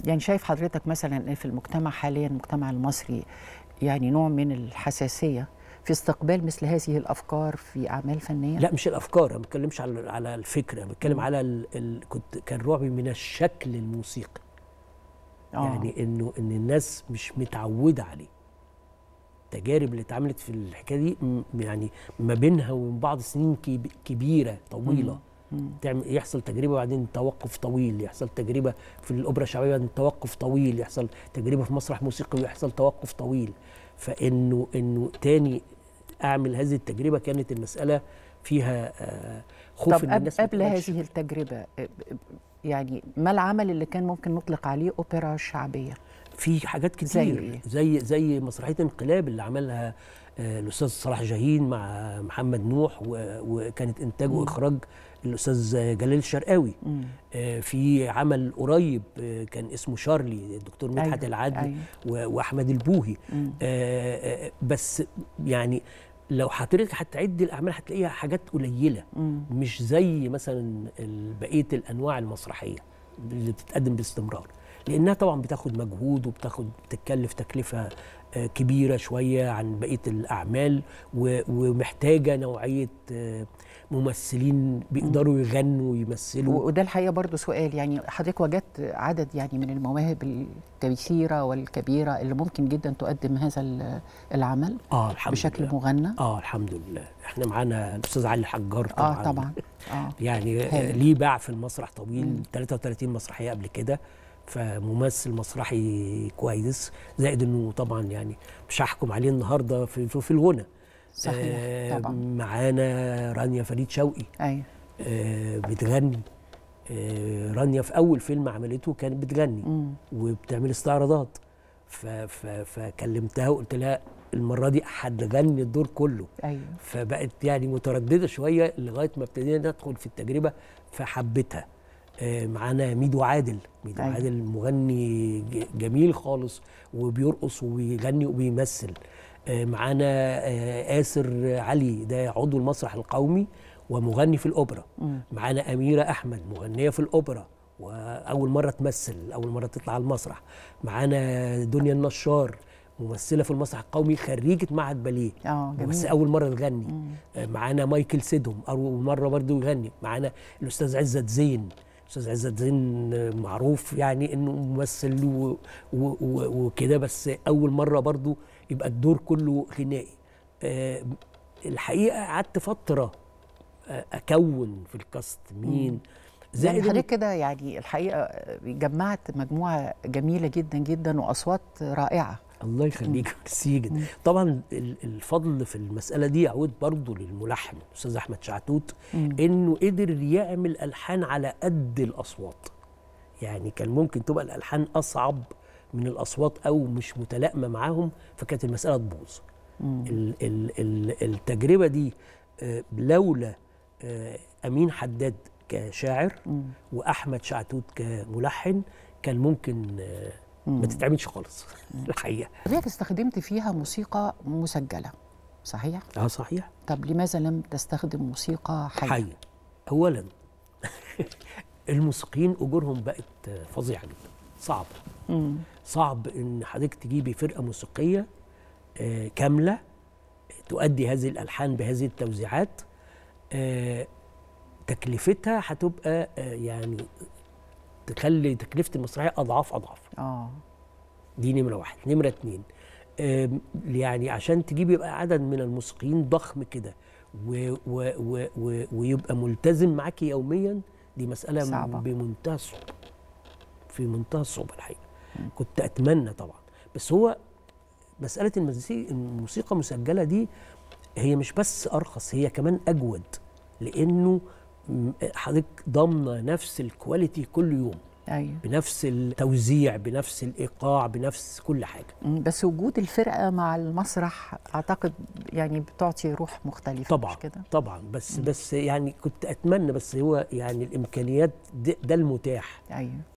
يعني شايف حضرتك مثلا إن في المجتمع حاليا المجتمع المصري يعني نوع من الحساسيه في استقبال مثل هذه الافكار في اعمال فنيه لا مش الافكار انا ما بتكلمش على على الفكره بتكلم على ال... ال... كنت كان رعبي من الشكل الموسيقي آه. يعني انه ان الناس مش متعوده عليه التجارب اللي اتعملت في الحكايه دي م- يعني ما بينها وبين بعض سنين كب- كبيره طويله تعمل يحصل تجربه بعدين توقف طويل يحصل تجربه في الاوبرا الشعبيه بعدين توقف طويل يحصل تجربه في مسرح موسيقي ويحصل توقف طويل فانه انه تاني اعمل هذه التجربه كانت المساله فيها آه، خوف طب ان قبل, الناس ما قبل تقبلش. هذه التجربه آه، ب- ب- يعني ما العمل اللي كان ممكن نطلق عليه اوبرا شعبيه في حاجات كتير زي زي إيه؟ زي, زي مسرحيه انقلاب اللي عملها آه، الاستاذ صلاح جاهين مع محمد نوح و- وكانت انتاج واخراج الاستاذ جلال الشرقاوي مم. آه، في عمل قريب آه، كان اسمه شارلي الدكتور مدحت أيوة، العدل أيوة. و- واحمد البوهي مم. آه، آه، بس يعني لو حضرتك هتعد الاعمال هتلاقيها حاجات قليله مم. مش زي مثلا ال- بقيه الانواع المسرحيه اللي بتتقدم باستمرار لانها طبعا بتاخد مجهود وبتاخد بتتكلف تكلفه آه، كبيره شويه عن بقيه الاعمال و- ومحتاجه نوعيه آه، ممثلين بيقدروا يغنوا ويمثلوا و- وده الحقيقه برضو سؤال يعني حضرتك وجدت عدد يعني من المواهب الكبيره والكبيره اللي ممكن جدا تقدم هذا ال- العمل اه الحمد بشكل لله مغنى اه الحمد لله احنا معانا الاستاذ علي الحجار طبعا اه طبعا اه يعني آه، هايل. ليه باع في المسرح طويل 33 مسرحيه قبل كده فممثل مسرحي كويس زائد انه طبعا يعني مش هحكم عليه النهارده في في, في الغنى صحيح آه، طبعا معانا رانيا فريد شوقي ايوه آه، بتغني آه، رانيا في اول فيلم عملته كانت بتغني مم. وبتعمل استعراضات ف- ف- فكلمتها وقلت لها المره دي هتغني الدور كله ايوه فبقت يعني متردده شويه لغايه ما ابتدينا ندخل في التجربه فحبتها آه، معانا ميدو عادل ميدو أيوة. أيوة. عادل مغني ج- جميل خالص وبيرقص وبيغني وبيمثل آه، معانا آه، آسر علي ده عضو المسرح القومي ومغني في الأوبرا مم. معانا أميرة أحمد مغنية في الأوبرا وأول مرة تمثل أول مرة تطلع على المسرح معانا دنيا النشار ممثلة في المسرح القومي خريجة معهد باليه اه بس جميل اول مره تغني مم. آه، معانا مايكل سيدهم اول مره برضه يغني معانا الاستاذ عزت زين الاستاذ عزت زين آه، معروف يعني انه ممثل و- و- و- وكده بس اول مره برضه يبقى الدور كله غنائي آه، الحقيقه قعدت فتره آه، اكون في الكاست مين يعني زائد إن- حضرتك كده يعني الحقيقه جمعت مجموعه جميله جدا جدا واصوات رائعه الله يخليك ميرسي جدا طبعا ال- الفضل في المساله دي يعود برضه للملحن الاستاذ احمد شعتوت مم. انه قدر يعمل الحان على قد الاصوات يعني كان ممكن تبقى الالحان اصعب من الاصوات او مش متلائمه معاهم فكانت المساله تبوظ مم. ال ال ال التجربه دي آه، لولا آه، امين حداد كشاعر مم. واحمد شعتوت كملحن كان ممكن آه، ما مم. تتعملش خالص الحقيقه حضرتك استخدمت فيها موسيقى مسجله صحيح اه صحيح طب لماذا لم تستخدم موسيقى حيه حي اولا الموسيقيين اجورهم بقت فظيعه جدا صعب مم. صعب ان حضرتك تجيبي فرقه موسيقيه آه، كامله تؤدي هذه الالحان بهذه التوزيعات آه، تكلفتها هتبقى آه، يعني تخلي تكلفه المسرحيه اضعاف اضعاف اه دي نمره واحد نمره اتنين آم، يعني عشان تجيب يبقى عدد من الموسيقيين ضخم كده و و و و ويبقى ملتزم معاكي يوميا دي مساله صعبة. بمنتهى الصعوبه في منتهى الصعوبه الحقيقه كنت اتمنى طبعا بس هو مساله المزيكا الموسيقى مسجله دي هي مش بس ارخص هي كمان اجود لانه م- حضرتك ضامنه نفس الكواليتي كل يوم ايوه بنفس التوزيع بنفس الايقاع بنفس كل حاجه مم. بس وجود الفرقه مع المسرح اعتقد يعني بتعطي روح مختلفه طبعا مش كده طبعا بس بس يعني كنت اتمنى بس هو يعني الامكانيات ده, ده المتاح ايوه